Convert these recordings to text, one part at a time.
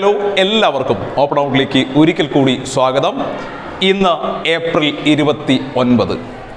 hello എല്ലാവർക്കും open ഔട്ടിലേക്ക് ഒരിക്കൽ കൂടി സ്വാഗതം ഇന്ന് ഏപ്രിൽ ഇരുപത്തി ഒൻപത്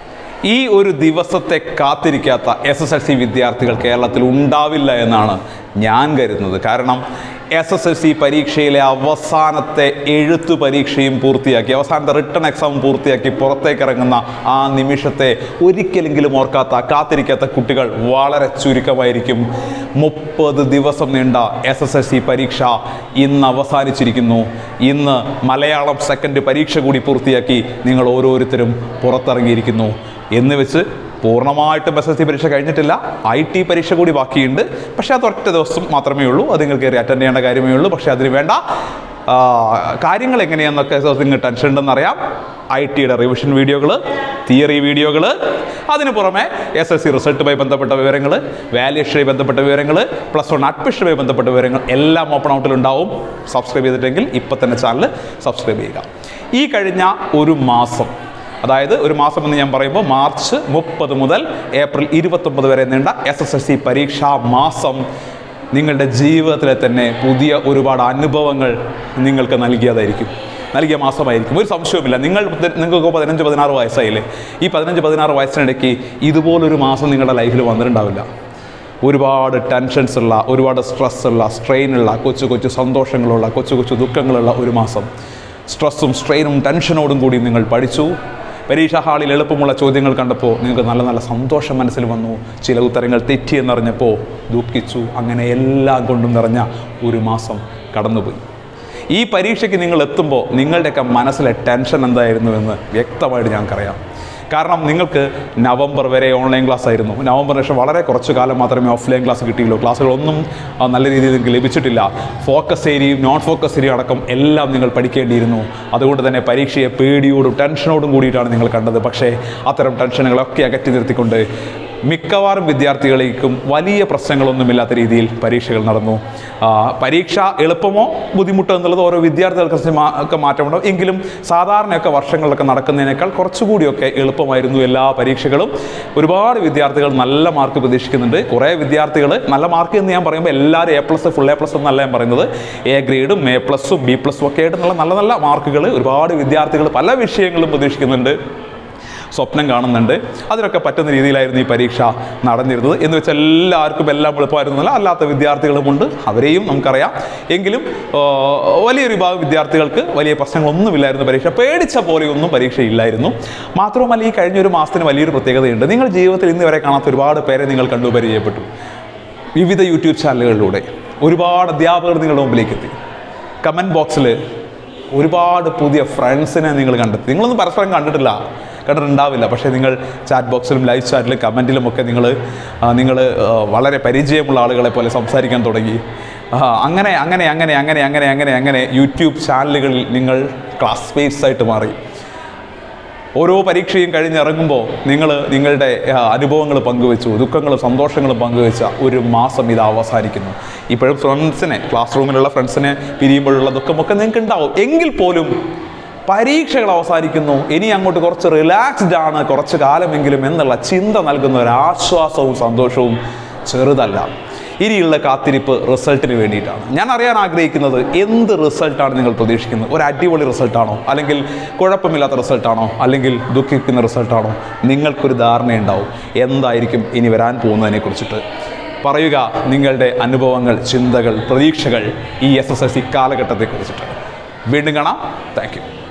ഈ ഒരു ദിവസത്തെ കാത്തിരിക്കാത്ത എസ് എസ് എൽ സി വിദ്യാർത്ഥികൾ കേരളത്തിൽ ഉണ്ടാവില്ല എന്നാണ് ഞാൻ കരുതുന്നത് കാരണം എസ് എസ് എൽ സി പരീക്ഷയിലെ അവസാനത്തെ എഴുത്തു പരീക്ഷയും പൂർത്തിയാക്കി അവസാനത്തെ റിട്ടേൺ എക്സാം പൂർത്തിയാക്കി പുറത്തേക്ക് ഇറങ്ങുന്ന ആ നിമിഷത്തെ ഒരിക്കലെങ്കിലും ഓർക്കാത്ത കാത്തിരിക്കാത്ത കുട്ടികൾ വളരെ ചുരുക്കമായിരിക്കും മുപ്പത് ദിവസം നീണ്ട എസ് എസ് എൽ സി പരീക്ഷ ഇന്ന് അവസാനിച്ചിരിക്കുന്നു ഇന്ന് മലയാളം സെക്കൻഡ് പരീക്ഷ കൂടി പൂർത്തിയാക്കി നിങ്ങൾ ഓരോരുത്തരും പുറത്തിറങ്ങിയിരിക്കുന്നു എന്ന് വെച്ച് പൂർണ്ണമായിട്ടും എസ് എസ് സി പരീക്ഷ കഴിഞ്ഞിട്ടില്ല ഐ ടി പരീക്ഷ കൂടി ബാക്കിയുണ്ട് പക്ഷേ അത് ഒറ്റ ദിവസം മാത്രമേ ഉള്ളൂ അത് നിങ്ങൾ കയറി അറ്റൻഡ് ചെയ്യേണ്ട കാര്യമേ ഉള്ളൂ പക്ഷേ അതിന് വേണ്ട ആ, കാര്യങ്ങൾ എങ്ങനെയാണെന്നൊക്കെ നിങ്ങൾ ടെൻഷൻ ഉണ്ടെന്നറിയാം ഐ ടിയുടെ റിവിഷൻ വീഡിയോകൾ തിയറി വീഡിയോകൾ അതിന് പുറമെ എസ് എസ് സി റിസൾട്ടുമായി ബന്ധപ്പെട്ട വിവരങ്ങൾ വാല്യുവേഷനുമായി ബന്ധപ്പെട്ട വിവരങ്ങൾ പ്ലസ് വൺ അഡ്മിഷനുമായി ബന്ധപ്പെട്ട വിവരങ്ങൾ എല്ലാം ഓപ്പൺ ഔട്ടിൽ ഉണ്ടാവും സബ്സ്ക്രൈബ് ചെയ്തിട്ടെങ്കിൽ ഇപ്പം തന്നെ ചാനൽ സബ്സ്ക്രൈബ് ചെയ്യുക ഈ കഴിഞ്ഞ ഒരു മാസം അതായത് ഒരു മാസം എന്ന് ഞാൻ പറയുമ്പോൾ മാർച്ച് മുപ്പത് മുതൽ ഏപ്രിൽ ഇരുപത്തൊമ്പത് വരെ നീണ്ട എസ് എസ് എൽ സി പരീക്ഷാ മാസം നിങ്ങളുടെ ജീവിതത്തിലെ തന്നെ പുതിയ ഒരുപാട് അനുഭവങ്ങൾ നിങ്ങൾക്ക് നൽകിയതായിരിക്കും നൽകിയ മാസമായിരിക്കും ഒരു സംശയവുമില്ല നിങ്ങൾ നിങ്ങൾക്ക് പതിനഞ്ച് പതിനാറ് വയസ്സായില്ലേ ഈ പതിനഞ്ച് പതിനാറ് വയസ്സിനിടയ്ക്ക് ഇതുപോലൊരു മാസം നിങ്ങളുടെ ലൈഫിൽ വന്നിട്ടുണ്ടാവില്ല ഒരുപാട് ടെൻഷൻസ് ഉള്ള ഒരുപാട് സ്ട്രെസ് ഉള്ള സ്ട്രെയിൻ ഉള്ള കൊച്ചു കൊച്ചു സന്തോഷങ്ങളുള്ള കൊച്ചു കൊച്ചു ദുഃഖങ്ങളുള്ള ഒരു മാസം സ്ട്രെസ്സും സ്ട്രെയിനും ടെൻഷനോടും കൂടി നിങ്ങൾ പഠിച്ചു പരീക്ഷാ ഹാളിൽ എളുപ്പമുള്ള ചോദ്യങ്ങൾ കണ്ടപ്പോൾ നിങ്ങൾക്ക് നല്ല നല്ല സന്തോഷം മനസ്സിൽ വന്നു ചില ഉത്തരങ്ങൾ തെറ്റിയെന്നറിഞ്ഞപ്പോൾ ദുഃഖിച്ചു അങ്ങനെ എല്ലാം കൊണ്ടും നിറഞ്ഞ ഒരു മാസം കടന്നുപോയി ഈ പരീക്ഷയ്ക്ക് നിങ്ങൾ എത്തുമ്പോൾ നിങ്ങളുടെയൊക്കെ മനസ്സിലെ ടെൻഷൻ എന്തായിരുന്നു എന്ന് വ്യക്തമായിട്ട് ഞങ്ങൾക്കറിയാം കാരണം നിങ്ങൾക്ക് നവംബർ വരെ ഓൺലൈൻ ക്ലാസ് ആയിരുന്നു നവംബറിന് ശേഷം വളരെ കുറച്ച് കാലം മാത്രമേ ഓഫ്ലൈൻ ക്ലാസ് കിട്ടിയുള്ളൂ ക്ലാസ്സുകളൊന്നും ആ, നല്ല രീതിയിൽ നിങ്ങൾക്ക് ലഭിച്ചിട്ടില്ല ഫോക്കസ് ഏരിയയും നോൺ ഫോക്കസ് ഏരിയ അടക്കം എല്ലാം നിങ്ങൾ പഠിക്കേണ്ടിയിരുന്നു അതുകൊണ്ട് തന്നെ പരീക്ഷയെ പേടിയോടും ടെൻഷനോടും കൂടിയിട്ടാണ് നിങ്ങൾ കണ്ടത് പക്ഷേ അത്തരം ടെൻഷനുകളൊക്കെ അകറ്റി നിർത്തിക്കൊണ്ട് മിക്കവാറും വിദ്യാർത്ഥികളേക്കും വലിയ പ്രശ്നങ്ങളൊന്നുമില്ലാത്ത രീതിയിൽ പരീക്ഷകൾ നടന്നു ആ, പരീക്ഷ എളുപ്പമോ ബുദ്ധിമുട്ടോ എന്നുള്ളത് ഓരോ വിദ്യാർത്ഥികൾക്ക് മാ- ഒക്കെ മാറ്റമുണ്ടാവും എങ്കിലും സാധാരണയൊക്കെ വർഷങ്ങളിലൊക്കെ നടക്കുന്നതിനേക്കാൾ കുറച്ചുകൂടിയൊക്കെ എളുപ്പമായിരുന്നു എല്ലാ പരീക്ഷകളും ഒരുപാട് വിദ്യാർത്ഥികൾ നല്ല മാർക്ക് പ്രതീക്ഷിക്കുന്നുണ്ട് കുറേ വിദ്യാർത്ഥികൾ നല്ല മാർക്ക് എന്ന് ഞാൻ പറയുമ്പോൾ എല്ലാവരും A plus full A plus എന്നല്ല ഞാൻ പറയുന്നത് എ ഗ്രേഡും എ പ്ലസും ബി പ്ലസും ഒക്കെ ആയിട്ട് നല്ല നല്ല നല്ല മാർക്കുകൾ ഒരുപാട് വിദ്യാർത്ഥികൾ പല വിഷയങ്ങളും പ്രതീക്ഷിക്കുന്നുണ്ട് സ്വപ്നം കാണുന്നുണ്ട് അതിനൊക്കെ പറ്റുന്ന രീതിയിലായിരുന്നു ഈ പരീക്ഷ നടന്നിരുന്നത് എന്ന് വെച്ചാൽ എല്ലാവർക്കും എല്ലാം എളുപ്പമായിരുന്നില്ല അല്ലാത്ത വിദ്യാർത്ഥികളുമുണ്ട് അവരെയും നമുക്കറിയാം എങ്കിലും ആ, വലിയൊരു വിഭാഗം വിദ്യാർത്ഥികൾക്ക് വലിയ പ്രശ്നങ്ങളൊന്നുമില്ലായിരുന്നു പരീക്ഷ പേടിച്ച പോലെയൊന്നും പരീക്ഷ ഇല്ലായിരുന്നു മാത്രവുമല്ല ഈ കഴിഞ്ഞ ഒരു മാസത്തിന് വലിയൊരു പ്രത്യേകതയുണ്ട് നിങ്ങൾ ജീവിതത്തിൽ ഇന്ന് വരെ കാണാത്ത ഒരുപാട് പേരെ നിങ്ങൾ കണ്ടു പരിചയപ്പെട്ടു വിവിധ യൂട്യൂബ് ചാനലുകളിലൂടെ ഒരുപാട് അധ്യാപകർ നിങ്ങളുടെ മുമ്പിലേക്ക് എത്തി കമൻറ്റ് ബോക്സിൽ ഒരുപാട് പുതിയ ഫ്രണ്ട്സിനെ നിങ്ങൾ കണ്ടെത്തി നിങ്ങളൊന്നും പരസ്പരം കണ്ടിട്ടില്ല കണ്ടിട്ടുണ്ടാവില്ല പക്ഷേ നിങ്ങൾ ചാറ്റ് ബോക്സിലും ലൈവ് ചാറ്റിലും കമൻറ്റിലും ഒക്കെ നിങ്ങൾ നിങ്ങൾ വളരെ പരിചയമുള്ള ആളുകളെ പോലെ സംസാരിക്കാൻ തുടങ്ങി ആ, അങ്ങനെ അങ്ങനെ അങ്ങനെ അങ്ങനെ അങ്ങനെ അങ്ങനെ അങ്ങനെ യൂട്യൂബ് ചാനലുകളിൽ നിങ്ങൾ ക്ലാസ്മേറ്റ്സ് ആയിട്ട് മാറി ഓരോ പരീക്ഷയും കഴിഞ്ഞിറങ്ങുമ്പോൾ നിങ്ങൾ നിങ്ങളുടെ ആ, അനുഭവങ്ങൾ പങ്കുവെച്ചു ദുഃഖങ്ങളും സന്തോഷങ്ങളും പങ്കുവെച്ച ഒരു മാസം ഇത് അവസാനിക്കുന്നു ഇപ്പോഴും ഫ്രണ്ട്സിനെ ക്ലാസ് റൂമിലുള്ള ഫ്രണ്ട്സിനെ പിരിയുമ്പോഴുള്ള ദുഃഖമൊക്കെ നിങ്ങൾക്ക് ഉണ്ടാവും എങ്കിൽ പോലും പരീക്ഷകൾ അവസാനിക്കുന്നു ഇനി അങ്ങോട്ട് കുറച്ച് റിലാക്സ്ഡ് ആണ് കുറച്ച് കാലമെങ്കിലും എന്നുള്ള ചിന്ത നൽകുന്ന ഒരു ആശ്വാസവും സന്തോഷവും ചെറുതല്ല ഇനിയുള്ള കാത്തിരിപ്പ് റിസൾട്ടിന് വേണ്ടിയിട്ടാണ് ഞാൻ അറിയാൻ ആഗ്രഹിക്കുന്നത് എന്ത് റിസൾട്ടാണ് നിങ്ങൾ പ്രതീക്ഷിക്കുന്നത് ഒരു അടിപൊളി റിസൾട്ടാണോ അല്ലെങ്കിൽ കുഴപ്പമില്ലാത്ത റിസൾട്ടാണോ അല്ലെങ്കിൽ ദുഃഖിക്കുന്ന റിസൾട്ടാണോ നിങ്ങൾക്കൊരു ധാരണയുണ്ടാവും എന്തായിരിക്കും ഇനി വരാൻ പോകുന്നതിനെ കുറിച്ചിട്ട് പറയുക നിങ്ങളുടെ അനുഭവങ്ങൾ ചിന്തകൾ പ്രതീക്ഷകൾ ഈ എസ് എസ് എൽ സി കാലഘട്ടത്തെക്കുറിച്ചിട്ട് വീണ്ടും കാണാം താങ്ക് യു